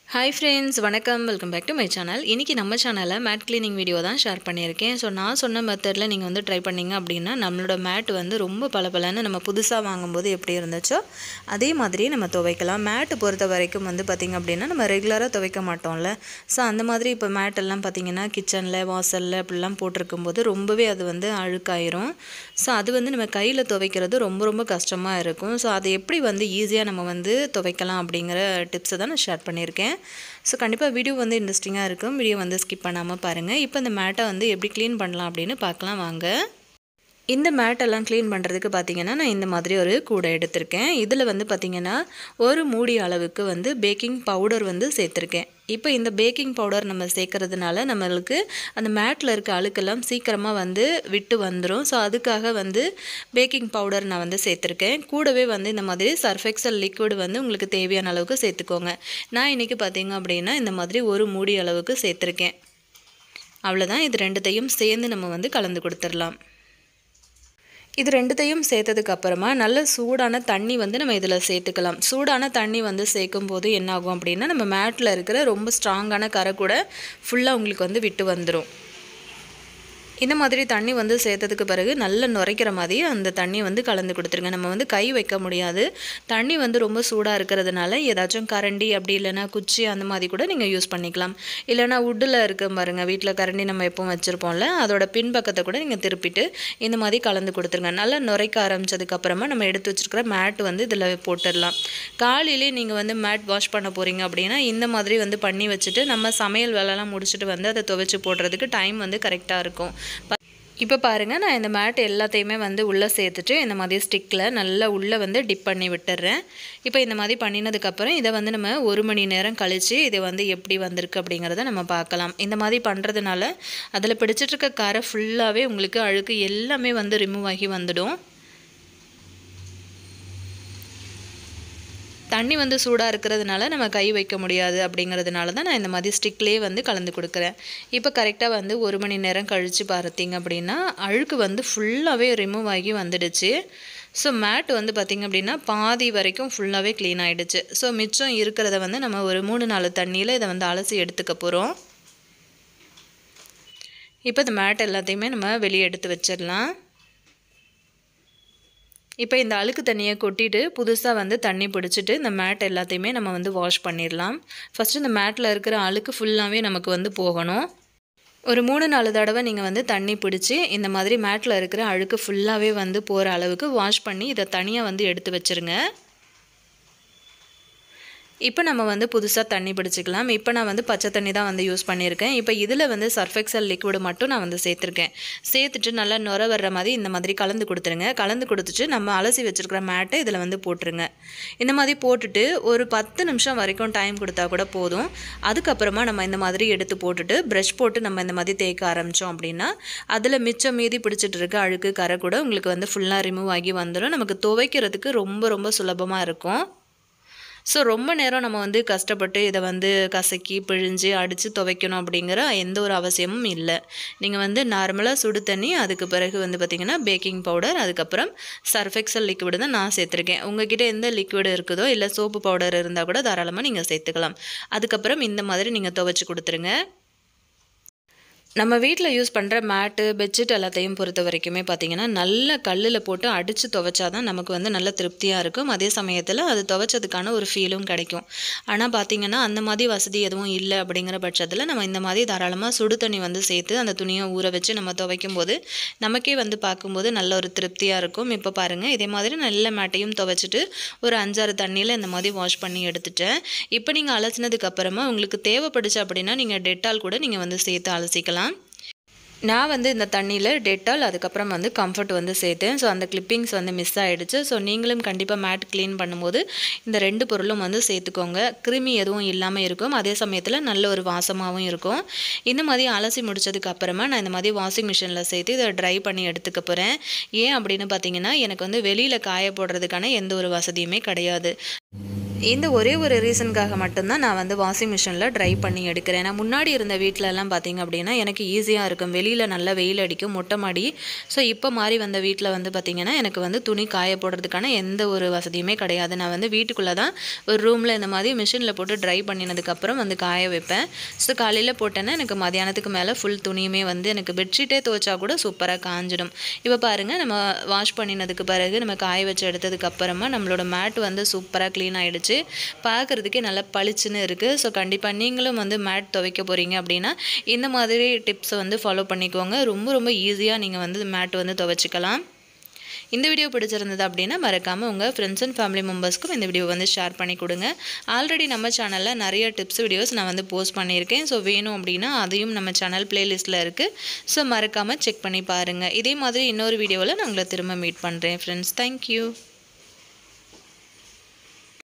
hi friends வணக்கம் welcome back to my channel இன்றைக்கி நம்ம சேனலில் மேட் க்ளீனிங் வீடியோ தான் ஷேர் பண்ணியிருக்கேன் ஸோ நான் சொன்ன மெத்தடில் நீங்கள் வந்து ட்ரை பண்ணீங்க அப்படின்னா நம்மளோட மேட் வந்து ரொம்ப பளபளன்னு நம்ம புதுசாக வாங்கும்போது எப்படி இருந்துச்சோ அதே மாதிரி நம்ம துவைக்கலாம் மேட்டு பொறுத்த வரைக்கும் வந்து பார்த்திங்க அப்படின்னா நம்ம ரெகுலராக துவைக்க மாட்டோம்ல ஸோ அந்த மாதிரி இப்போ மேட் எல்லாம் பார்த்திங்கன்னா கிச்சனில் வாசலில் அப்படிலாம் போட்டிருக்கும் போது ரொம்பவே அது வந்து அழுக்காயிரும் ஸோ அது வந்து நம்ம கையில் துவைக்கிறது ரொம்ப ரொம்ப கஷ்டமாக இருக்கும் ஸோ அதை எப்படி வந்து ஈஸியாக நம்ம வந்து துவைக்கலாம் அப்படிங்கிற டிப்ஸை தான் நான் ஷேர் பண்ணியிருக்கேன் ஸோ கண்டிப்பாக வீடியோ வந்து இன்ட்ரெஸ்டிங்காக இருக்கும் வீடியோ வந்து ஸ்கிப் பண்ணாமல் பாருங்கள் இப்போ இந்த மேட்டை வந்து எப்படி க்ளீன் பண்ணலாம் அப்படின்னு பார்க்கலாம் வாங்க இந்த மேட்டெல்லாம் க்ளீன் பண்ணுறதுக்கு பார்த்தீங்கன்னா நான் இந்த மாதிரி ஒரு கூடை எடுத்திருக்கேன் இதில் வந்து பார்த்திங்கன்னா ஒரு மூடி அளவுக்கு வந்து பேக்கிங் பவுடர் வந்து சேர்த்துருக்கேன் இப்போ இந்த பேக்கிங் பவுடர் நம்ம சேர்க்கறதுனால நம்மளுக்கு அந்த மேட்டில் இருக்க அழுக்கெல்லாம் சீக்கிரமாக வந்து விட்டு வந்துடும் ஸோ அதுக்காக வந்து பேக்கிங் பவுடர் நான் வந்து சேர்த்துருக்கேன் கூடவே வந்து இந்த மாதிரி சர்ஃபெக்சல் லிக்விட் வந்து உங்களுக்கு தேவையான அளவுக்கு சேர்த்துக்கோங்க நான் இன்றைக்கி பார்த்தீங்க அப்படின்னா இந்த மாதிரி ஒரு மூடி அளவுக்கு சேர்த்துருக்கேன் அவ்வளோதான் இது ரெண்டுத்தையும் சேர்ந்து நம்ம வந்து கலந்து கொடுத்துடலாம் இது ரெண்டுத்தையும் சேர்த்ததுக்கு அப்புறமா நல்ல சூடான தண்ணி வந்து நம்ம இதில் சேர்த்துக்கலாம் சூடான தண்ணி வந்து சேர்க்கும் போது என்ன ஆகும் அப்படின்னா நம்ம மேட்டில் இருக்கிற ரொம்ப ஸ்ட்ராங்கான கரை கூட ஃபுல்லாக உங்களுக்கு வந்து விட்டு வந்துடும் இந்த மாதிரி தண்ணி வந்து சேர்த்ததுக்கு பிறகு நல்ல நுரைக்கிற மாதிரி அந்த தண்ணி வந்து கலந்து கொடுத்துருங்க நம்ம வந்து கை வைக்க முடியாது தண்ணி வந்து ரொம்ப சூடாக இருக்கிறதுனால ஏதாச்சும் கரண்டி அப்படி இல்லைனா குச்சி அந்த மாதிரி கூட நீங்கள் யூஸ் பண்ணிக்கலாம் இல்லைனா உட்டில் இருக்க பாருங்க வீட்டில் கரண்டி நம்ம எப்பவும் வச்சுருப்போம்ல அதோட பின்பக்கத்தை கூட நீங்கள் திருப்பிட்டு இந்த மாதிரி கலந்து கொடுத்துருங்க நல்லா நுரைக்க ஆரம்பிச்சதுக்கப்புறமா நம்ம எடுத்து வச்சுருக்கிற மேட் வந்து இதில் போட்டுடலாம் காலையிலே நீங்கள் வந்து மேட் வாஷ் பண்ண போகிறீங்க அப்படின்னா இந்த மாதிரி வந்து பண்ணி வச்சுட்டு நம்ம சமையல் வேலைலாம் முடிச்சுட்டு வந்து அதை துவைச்சி போடுறதுக்கு டைம் வந்து கரெக்டாக இருக்கும் இப்போ பாருங்கள் நான் இந்த மேட் எல்லாத்தையுமே வந்து உள்ளே சேர்த்துட்டு இந்த மாதிரி ஸ்டிக்கில் நல்லா உள்ளே வந்து டிப் பண்ணி விட்டுறேன் இப்போ இந்த மாதிரி பண்ணினதுக்கப்புறம் இதை வந்து நம்ம ஒரு மணி நேரம் கழித்து இது வந்து எப்படி வந்திருக்கு அப்படிங்கிறத நம்ம பார்க்கலாம் இந்த மாதிரி பண்ணுறதுனால அதில் பிடிச்சிட்ருக்க கரை ஃபுல்லாகவே உங்களுக்கு அழுக்கு எல்லாமே வந்து ரிமூவ் ஆகி வந்துடும் தண்ணி வந்து சூடாக இருக்கிறதுனால நம்ம கை வைக்க முடியாது அப்படிங்கிறதுனால தான் நான் இந்த மாதிரி ஸ்டிக்லேயே வந்து கலந்து கொடுக்குறேன் இப்போ கரெக்டாக வந்து ஒரு மணி நேரம் கழித்து பார்த்தீங்க அப்படின்னா அழுக்கு வந்து ஃபுல்லாகவே ரிமூவ் ஆகி வந்துடுச்சு ஸோ மேட் வந்து பார்த்திங்க அப்படின்னா பாதி வரைக்கும் ஃபுல்லாகவே க்ளீன் ஆகிடுச்சு ஸோ மிச்சம் இருக்கிறத வந்து நம்ம ஒரு மூணு நாலு தண்ணியில் இதை வந்து அலசி எடுத்துக்க போகிறோம் இப்போ இந்த மேட் எல்லாத்தையுமே நம்ம வெளியே எடுத்து வச்சிடலாம் இப்போ இந்த அழுக்கு தண்ணியை கொட்டிட்டு புதுசாக வந்து தண்ணி பிடிச்சிட்டு இந்த மேட் எல்லாத்தையுமே நம்ம வந்து வாஷ் பண்ணிடலாம் ஃபஸ்ட்டு இந்த மேட்டில் இருக்கிற அழுக்கு ஃபுல்லாகவே நமக்கு வந்து போகணும் ஒரு மூணு நாலு தடவை நீங்கள் வந்து தண்ணி பிடிச்சி இந்த மாதிரி மேட்டில் இருக்கிற அழுக்கு ஃபுல்லாகவே வந்து போகிற அளவுக்கு வாஷ் பண்ணி இதை தனியாக வந்து எடுத்து வச்சுருங்க இப்போ நம்ம வந்து புதுசாக தண்ணி பிடிச்சிக்கலாம் இப்போ நான் வந்து பச்சை தண்ணி தான் வந்து யூஸ் பண்ணியிருக்கேன் இப்போ இதில் வந்து சர்ஃபெக்சல் லிக்விடு மட்டும் நான் வந்து சேர்த்துருக்கேன் சேர்த்துட்டு நல்லா நுர வர்ற மாதிரி இந்த மாதிரி கலந்து கொடுத்துருங்க கலந்து கொடுத்துட்டு நம்ம அலசி வச்சுருக்கிற மேட்டை இதில் வந்து போட்டுருங்க இந்த மாதிரி போட்டுட்டு ஒரு பத்து நிமிஷம் வரைக்கும் டைம் கொடுத்தா கூட போதும் அதுக்கப்புறமா நம்ம இந்த மாதிரி எடுத்து போட்டுட்டு ப்ரஷ் போட்டு நம்ம இந்த மாதிரி தேய்க்க ஆரம்பித்தோம் அப்படின்னா அதில் மிச்சம் மீதி பிடிச்சிட்டு இருக்க அழுக்கு கரை கூட உங்களுக்கு வந்து ஃபுல்லாக ரிமூவ் ஆகி வந்துடும் நமக்கு துவைக்கிறதுக்கு ரொம்ப ரொம்ப சுலபமாக இருக்கும் ஸோ ரொம்ப நேரம் நம்ம வந்து கஷ்டப்பட்டு இதை வந்து கசக்கி பிழிஞ்சு அடித்து துவைக்கணும் அப்படிங்கிற எந்த ஒரு அவசியமும் இல்லை நீங்கள் வந்து நார்மலாக சுடு தண்ணி அதுக்கு பிறகு வந்து பார்த்திங்கன்னா பேக்கிங் பவுடர் அதுக்கப்புறம் சர்ஃபெக்சல் லிக்விடு தான் நான் சேர்த்துருக்கேன் உங்ககிட்ட எந்த லிக்விடு இருக்குதோ இல்லை சோப்பு பவுடர் இருந்தால் கூட தாராளமாக நீங்கள் சேர்த்துக்கலாம் அதுக்கப்புறம் இந்த மாதிரி நீங்கள் துவைச்சி கொடுத்துருங்க நம்ம வீட்டில் யூஸ் பண்ணுற மேட்டு பெட்ஷீட் எல்லாத்தையும் பொறுத்த வரைக்குமே பார்த்திங்கன்னா நல்ல கல்லில் போட்டு அடித்து துவைச்சா தான் நமக்கு வந்து நல்ல திருப்தியாக இருக்கும் அதே சமயத்தில் அது துவைச்சதுக்கான ஒரு ஃபீலும் கிடைக்கும் ஆனால் பார்த்திங்கன்னா அந்த மாதிரி வசதி எதுவும் இல்லை அப்படிங்கிற பட்சத்தில் நம்ம இந்த மாதிரி தாராளமாக சுடு தண்ணி வந்து சேர்த்து அந்த துணியை ஊற வச்சு நம்ம துவைக்கும் போது நமக்கே வந்து பார்க்கும்போது நல்ல ஒரு திருப்தியாக இருக்கும் இப்போ பாருங்கள் இதே மாதிரி நல்ல மேட்டையும் துவைச்சிட்டு ஒரு அஞ்சாறு தண்ணியில் இந்த மாதிரி வாஷ் பண்ணி எடுத்துட்டேன் இப்போ நீங்கள் அலசினதுக்கு அப்புறமா உங்களுக்கு தேவைப்படுச்சு அப்படின்னா நீங்கள் டெட்டால் கூட நீங்கள் வந்து சேர்த்து அலசிக்கலாம் நான் வந்து இந்த தண்ணியில் டெட்டால் அதுக்கப்புறம் வந்து கம்ஃபர்ட் வந்து சேர்த்தேன் ஸோ அந்த கிளிப்பிங்ஸ் வந்து மிஸ் ஆகிடுச்சு ஸோ நீங்களும் கண்டிப்பாக மேட் க்ளீன் பண்ணும்போது இந்த ரெண்டு பொருளும் வந்து சேர்த்துக்கோங்க கிருமி எதுவும் இல்லாமல் இருக்கும் அதே சமயத்தில் நல்ல ஒரு வாசமாகவும் இருக்கும் இந்த மாதிரி அலசி முடிச்சதுக்கு அப்புறமா நான் இந்த மாதிரி வாஷிங் மிஷினில் சேர்த்து இதை ட்ரை பண்ணி எடுத்துக்க போகிறேன் ஏன் அப்படின்னு பார்த்தீங்கன்னா எனக்கு வந்து வெளியில் காய போடுறதுக்கான எந்த ஒரு வசதியுமே கிடையாது இந்த ஒரே ஒரு ரீசனுக்காக மட்டும்தான் நான் வந்து வாஷிங் மிஷினில் ட்ரை பண்ணி எடுக்கிறேன் நான் முன்னாடி இருந்த வீட்டிலலாம் பார்த்தீங்க அப்படின்னா எனக்கு ஈஸியாக இருக்கும் வெளியில் நல்லா வெயில் அடிக்கும் மொட்டை மாடி ஸோ இப்போ மாறி வந்த வீட்டில் வந்து பார்த்திங்கன்னா எனக்கு வந்து துணி காய போடுறதுக்கான எந்த ஒரு வசதியுமே கிடையாது நான் வந்து வீட்டுக்குள்ளே தான் ஒரு ரூமில் இந்த மாதிரி மிஷினில் போட்டு ட்ரை பண்ணினதுக்கப்புறம் வந்து காய வைப்பேன் ஸோ காலையில் போட்டேன்னா எனக்கு மதியானத்துக்கு மேலே ஃபுல் துணியுமே வந்து எனக்கு பெட்ஷீட்டே துவைச்சா கூட சூப்பராக காஞ்சிடும் இப்போ பாருங்கள் நம்ம வாஷ் பண்ணினதுக்கு பிறகு நம்ம காய வச்சு எடுத்ததுக்கு அப்புறமா நம்மளோட மேட் வந்து சூப்பராக க்ளீன் ஆகிடுச்சு பார்க்குறதுக்கே நல்லா பளிச்சுன்னு இருக்குது ஸோ கண்டிப்பாக நீங்களும் வந்து மேட் துவைக்க போகிறீங்க அப்படின்னா இந்த மாதிரி டிப்ஸை வந்து ஃபாலோ பண்ணிக்கோங்க ரொம்ப ரொம்ப ஈஸியாக நீங்கள் வந்து மேட் வந்து துவைச்சிக்கலாம் இந்த வீடியோ பிடிச்சிருந்தது அப்படின்னா மறக்காமல் உங்கள் ஃப்ரெண்ட்ஸ் அண்ட் ஃபேமிலி மெம்பர்ஸ்க்கும் இந்த வீடியோ வந்து ஷேர் பண்ணி கொடுங்க ஆல்ரெடி நம்ம சேனலில் நிறைய டிப்ஸ் வீடியோஸ் நான் வந்து போஸ்ட் பண்ணியிருக்கேன் ஸோ வேணும் அப்படின்னா அதையும் நம்ம சேனல் பிளேலிஸ்ட்டில் இருக்குது ஸோ மறக்காமல் செக் பண்ணி பாருங்கள் இதே மாதிரி இன்னொரு வீடியோவில் நான் உங்களை திரும்ப மீட் பண்ணுறேன் ஃப்ரெண்ட்ஸ் தேங்க்யூ